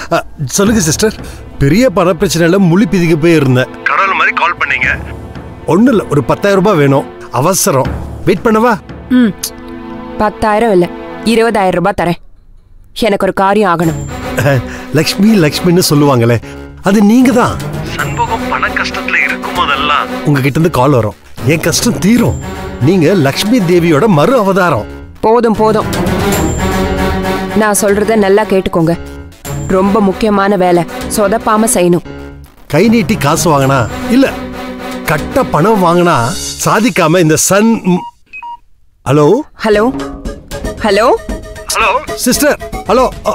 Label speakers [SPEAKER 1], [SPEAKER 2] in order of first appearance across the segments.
[SPEAKER 1] அ, சொல்லுங்க சிஸ்டர் பெரிய பண பிரச்சனையில முழி பிதிக்க போய் இருந்தேன் கடவுள் மாதிரி கால் பண்ணீங்க ஒன்றும் இல்லை ஒரு பத்தாயிரம் ரூபாய் வேணும் அவசரம் வெயிட் பண்ணவா
[SPEAKER 2] ம் பத்தாயிரம் இல்லை இருபதாயிரம் ரூபாய் தரேன் எனக்கு ஒரு காரியம் ஆகணும்
[SPEAKER 1] அஹ், லக்ஷ்மி லக்ஷ்மின்னு சொல்லுவாங்களே அது நீங்க தான் சண்முகம் பண கஷ்டத்துல இருக்கும் போதெல்லாம் உங்ககிட்ட இருந்து கால் வரும் என் கஷ்டம் தீரும் நீங்க லக்ஷ்மி தேவியோட மறு அவதாரம்
[SPEAKER 2] போதும் போதும் நான் சொல்றத நல்லா கேட்டுக்கோங்க ரொம்ப முக்கியமான வேலை சொதப்பாம செய்யணும்
[SPEAKER 1] கை நீட்டி காசு வாங்கினா இல்ல கட்ட பணம் வாங்கினா சாதிக்காம இந்த சன் ம், hello
[SPEAKER 2] hello hello
[SPEAKER 1] hello sister hello அ,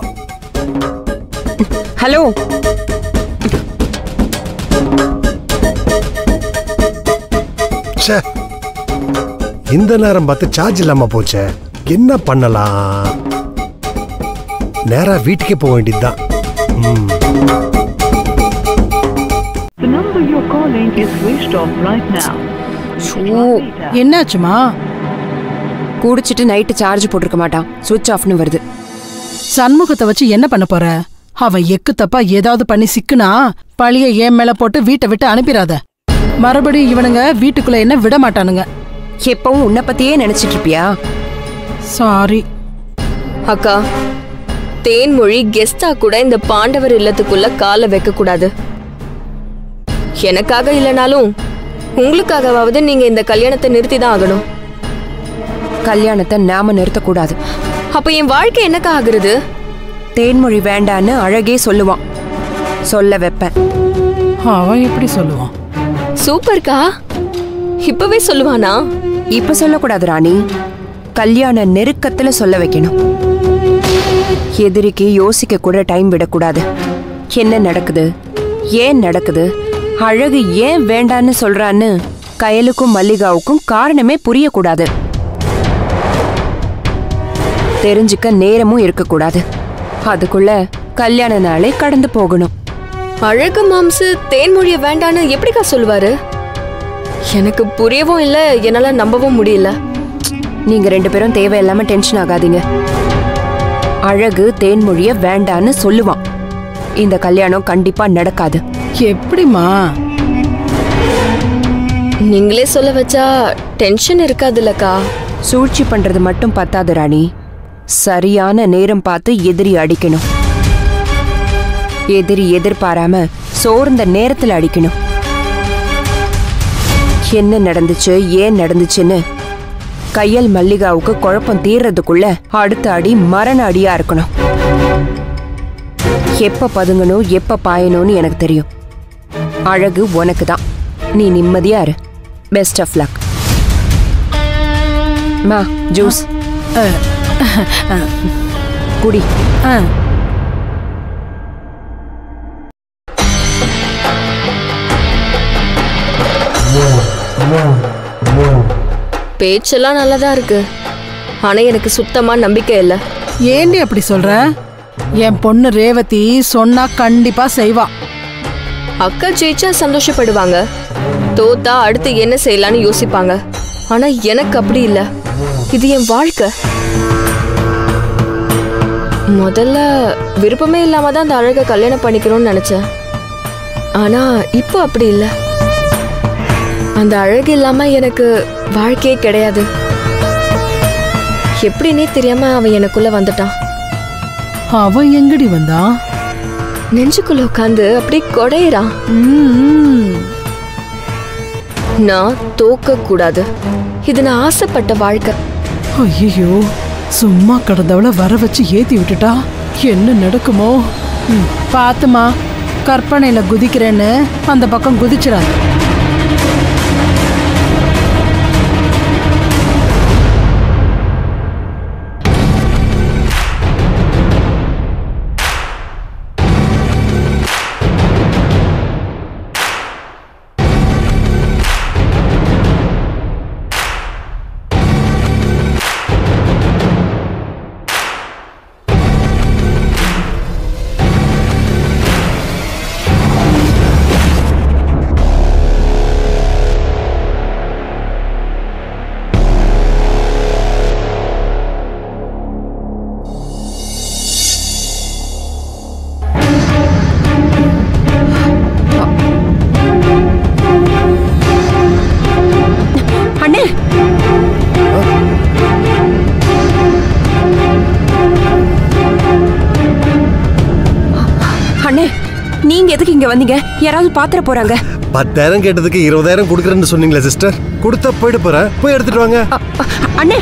[SPEAKER 2] ஹலோ
[SPEAKER 1] ச்சே இந்த நேரம் பார்த்து சார்ஜ் இல்லாம போச்சே என்ன பண்ணலாம் நேரா வீட்டுக்கே போக வேண்டியதுதான் ம்
[SPEAKER 3] The number you're calling is switched off right now.
[SPEAKER 2] ஷூ
[SPEAKER 4] என்னாச்சுமா
[SPEAKER 2] குடிச்சிட்டு நைட்டு சார்ஜ் போட்டிருக்க மாட்டான் சுவிட்ச் ஆஃப்னு வருது
[SPEAKER 4] சண்முகத்தை வச்சு என்ன பண்ண போற அவன் எக்கு தப்பா ஏதாவது பண்ணி சிக்குனா பழிய ஏன் மேல போட்டு வீட்டை விட்டு அனுப்பிடாத மறுபடியும் இவனுங்க வீட்டுக்குள்ள என்ன விட மாட்டானுங்க
[SPEAKER 2] எப்பவும் உன்னை பத்தியே நினைச்சிட்டு இருப்பியா
[SPEAKER 4] சாரி
[SPEAKER 5] அக்கா தேன்மொழி கெஸ்டா கூட இந்த பாண்டவர் இல்லத்துக்குள்ள காலை வைக்க கூடாது எனக்காக இல்லைனாலும் உங்களுக்காகவாவது நீங்க இந்த கல்யாணத்தை நிறுத்தி தான் ஆகணும்
[SPEAKER 2] கல்யாணத்தை நாம நிறுத்தக்கூடாது
[SPEAKER 5] அப்ப என் வாழ்க்கை என்னக்கா ஆகுறது
[SPEAKER 2] தேன்மொழி வேண்டான்னு அழகே சொல்லுவான் சொல்ல வைப்பேன்
[SPEAKER 4] அவன் எப்படி சொல்லுவான்
[SPEAKER 5] சூப்பர்க்கா இப்பவே சொல்லுவானா
[SPEAKER 2] இப்ப சொல்லக்கூடாது ராணி கல்யாண நெருக்கத்துல சொல்ல வைக்கணும் எதிரிக்கு யோசிக்க கூட டைம் விடக்கூடாது என்ன நடக்குது ஏன் நடக்குது அழகு ஏன் வேண்டான்னு சொல்றான்னு கயலுக்கும் மல்லிகாவுக்கும் காரணமே புரியக்கூடாது தெரிஞ்சுக்க நேரமும் இருக்கக்கூடாது அதுக்குள்ள கல்யாண நாளே கடந்து போகணும்
[SPEAKER 5] அழகு மாம்சு தேன்மொழிய வேண்டான்னு எப்படிக்கா சொல்லுவாரு எனக்கு புரியவும் இல்ல என்னால நம்பவும் முடியல
[SPEAKER 2] நீங்க ரெண்டு பேரும் தேவையில்லாம டென்ஷன் ஆகாதீங்க அழகு தேன்மொழிய வேண்டான்னு சொல்லுவான் இந்த கல்யாணம் கண்டிப்பா நடக்காது
[SPEAKER 4] எப்படிமா
[SPEAKER 5] நீங்களே சொல்ல வச்சா டென்ஷன் இருக்காதுல்லக்கா
[SPEAKER 2] சூழ்ச்சி பண்றது மட்டும் பத்தாது ராணி சரியான நேரம் பார்த்து எதிரி அடிக்கணும் எதிரி எதிர்பாராம சோர்ந்த நேரத்துல அடிக்கணும் என்ன நடந்துச்சு ஏன் நடந்துச்சுன்னு கையல் மல்லிகாவுக்கு குழப்பம் தீர்றதுக்குள்ள அடுத்த அடி மரண அடியா இருக்கணும் எப்ப பதுங்கணும் எப்ப பாயணும்னு எனக்கு தெரியும் அழகு உனக்கு தான் நீ நிம்மதியா இரு பெஸ்ட் ஆஃப் லக் மா ஜூஸ் குடி
[SPEAKER 4] ஆ
[SPEAKER 5] பேச்செல்லாம் நல்லதா இருக்கு ஆனா எனக்கு சுத்தமா நம்பிக்கை இல்லை
[SPEAKER 4] ஏண்டி அப்படி சொல்ற என் பொண்ணு ரேவதி சொன்னா கண்டிப்பா செய்வா
[SPEAKER 5] அக்கா ஜெயிச்சா சந்தோஷப்படுவாங்க தோத்தா அடுத்து என்ன செய்யலாம்னு யோசிப்பாங்க ஆனா எனக்கு அப்படி இல்ல இது என் வாழ்க்கை முதல்ல விருப்பமே இல்லாம தான் அந்த அழகை கல்யாணம் பண்ணிக்கணும்னு நினைச்சேன் ஆனா இப்போ அப்படி இல்ல அந்த அழகு இல்லாம எனக்கு வாழ்க்கையே கிடையாது எப்படின்னே தெரியாம அவன் எனக்குள்ள வந்துட்டான்
[SPEAKER 4] அவ எங்கடி வந்தா
[SPEAKER 5] நெஞ்சுக்குள்ள உட்காந்து அப்படியே கொடையிறான்
[SPEAKER 4] ம்,
[SPEAKER 5] நான் தோக்க கூடாது இது நான் ஆசைப்பட்ட வாழ்க்கை
[SPEAKER 4] ஐயோ சும்மா கிடந்தவள வர வச்சு ஏத்தி விட்டுட்டா என்ன நடக்குமோ ம், பாத்துமா கற்பனையில குதிக்கிறேன்னு அந்த பக்கம் குதிச்சிடாது
[SPEAKER 2] நீங்க எதுக்கு இங்க வந்தீங்க யாராவது பாத்திர போறாங்க
[SPEAKER 1] பத்தாயிரம் கேட்டதுக்கு இருபதாயிரம் கொடுக்குறேன்னு சொன்னீங்களே சிஸ்டர் கொடுத்தா போயிட்டு போறேன் போய் எடுத்துட்டு வாங்க
[SPEAKER 2] அ, அ, அண்ணே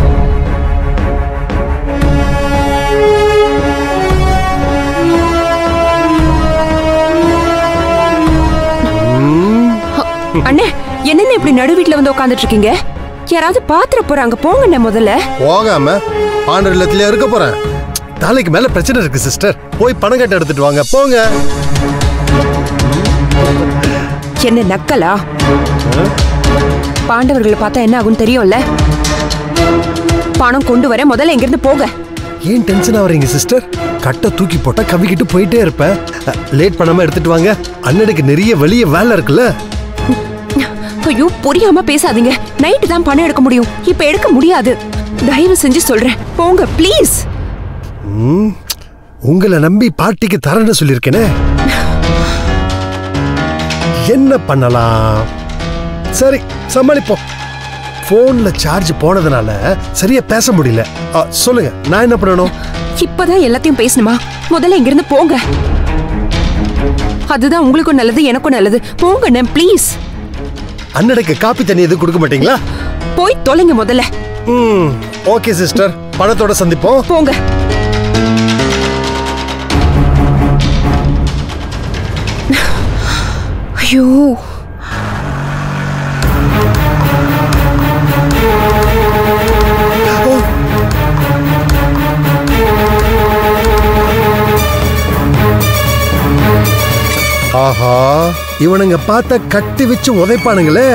[SPEAKER 2] அ, அண்ணே என்னென்ன இப்படி நடு வீட்ல வந்து உட்காந்துட்டு இருக்கீங்க யாராவது பாத்திர போறாங்க போங்கண்ணே முதல்ல
[SPEAKER 1] போகாம ஆண்டர் இல்லத்துல இருக்க போறேன் தலைக்கு மேல பிரச்சனை இருக்கு சிஸ்டர் போய் பணம் கட்ட எடுத்துட்டு வாங்க போங்க
[SPEAKER 2] என்ன நக்கலா பாண்டவர்களை பார்த்தா என்ன ஆகும் தெரியும்ல பணம் கொண்டு வர முதல்ல இங்கிருந்து போக
[SPEAKER 1] ஏன் டென்ஷன் ஆவறீங்க சிஸ்டர் கட்டை தூக்கி போட்டா கவிக்கிட்டு போயிட்டே இருப்பேன் லேட் பண்ணாம எடுத்துட்டு வாங்க அண்ணனுக்கு நிறைய வெளிய வேலை இருக்குல்ல
[SPEAKER 2] ஐயோ புரியாம பேசாதீங்க நைட்டு தான் பணம் எடுக்க முடியும் இப்ப எடுக்க முடியாது தயவு செஞ்சு சொல்றேன் போங்க ப்ளீஸ்
[SPEAKER 1] ம், உங்களை நம்பி பார்ட்டிக்கு தரேன்னு சொல்லியிருக்கேனே என்ன பண்ணலாம் சரி சமாளிப்போம் போன்ல சார்ஜ் போனதுனால சரியா பேச முடியல ஆ, சொல்லுங்க நான் என்ன பண்ணணும்
[SPEAKER 2] இப்பதான் எல்லாத்தையும் பேசணுமா முதல்ல இங்கிருந்து போங்க அதுதான் உங்களுக்கும் நல்லது எனக்கும் நல்லது போங்க ப்ளீஸ்
[SPEAKER 1] அண்ணனுக்கு காப்பி தண்ணி எதுவும் கொடுக்க மாட்டீங்களா
[SPEAKER 2] போய் தொலைங்க முதல்ல
[SPEAKER 1] ம் ஓகே சிஸ்டர் பணத்தோட சந்திப்போம்
[SPEAKER 2] போங்க ஐயோ
[SPEAKER 1] ஆஹா இவனுங்க பார்த்தா கட்டி வச்சு உதைப்பானுங்களே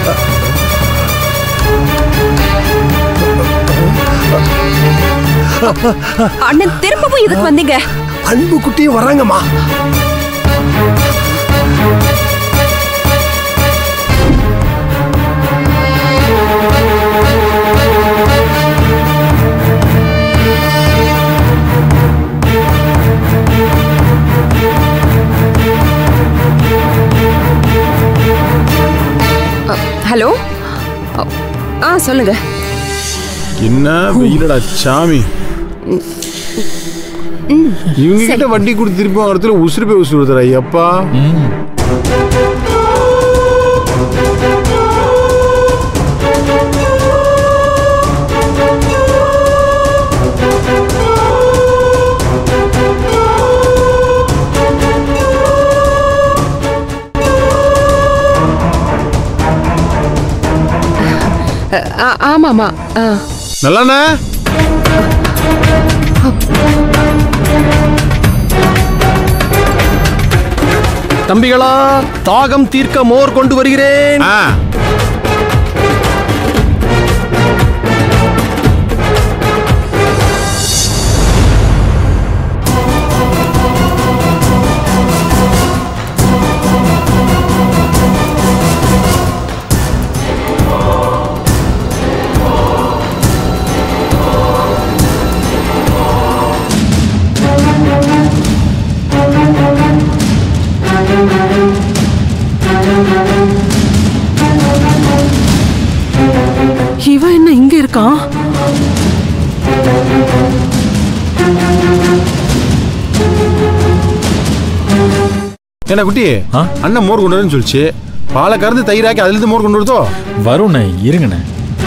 [SPEAKER 2] அண்ணன் திரும்பவும் இதுக்கு வந்தீங்க
[SPEAKER 1] அன்பு குட்டியும் வராங்கம்மா
[SPEAKER 2] ஹலோ ஆ சொல்லுங்க
[SPEAKER 6] என்ன வெயிலடா சாமி இவங்க கிட்ட வண்டி கொடுத்து திருப்பி வரத்துல உசுறு போய் உசுறு வருதுடா ஐயப்பா
[SPEAKER 2] ஆ, ஆமாமா ஆ
[SPEAKER 6] நல்லாண்ணே
[SPEAKER 1] தம்பிகளா தாகம் தீர்க்க மோர் கொண்டு வருகிறேன்
[SPEAKER 6] ஆ
[SPEAKER 4] இவன் என்ன இங்க இருக்கான்
[SPEAKER 6] என்ன குட்டி
[SPEAKER 7] ஆ?
[SPEAKER 6] அண்ணன் மோர் கொண்டு வரேன்னு சொல்லிச்சு பாலை கறந்து தயிராக்கி அதுல இருந்து மோர் கொண்டு வருதோ
[SPEAKER 7] வருண்ணே இருங்கண்ணே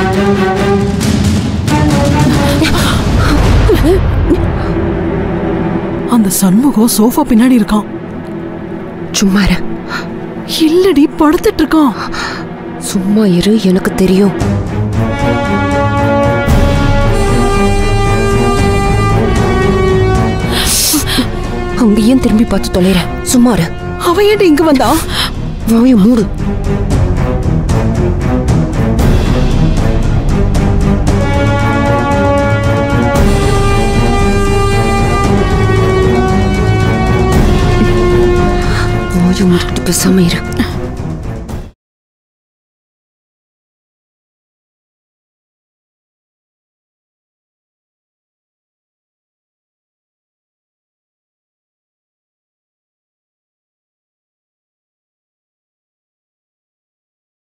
[SPEAKER 4] அந்த சண்முகம் சோஃபா பின்னாடி இருக்கான்
[SPEAKER 2] சும்மா இரு
[SPEAKER 4] இல்லடி படுத்துட்டு இருக்கான்
[SPEAKER 2] சும்மா இரு எனக்கு தெரியும் அங்கேயும் திரும்பி பார்த்து தொலைற சும்மா இரு
[SPEAKER 4] அவன் ஏன்டி இங்க வந்தா
[SPEAKER 2] வாய மூடு வாய மூடிக்கிட்டு பேசாம இரு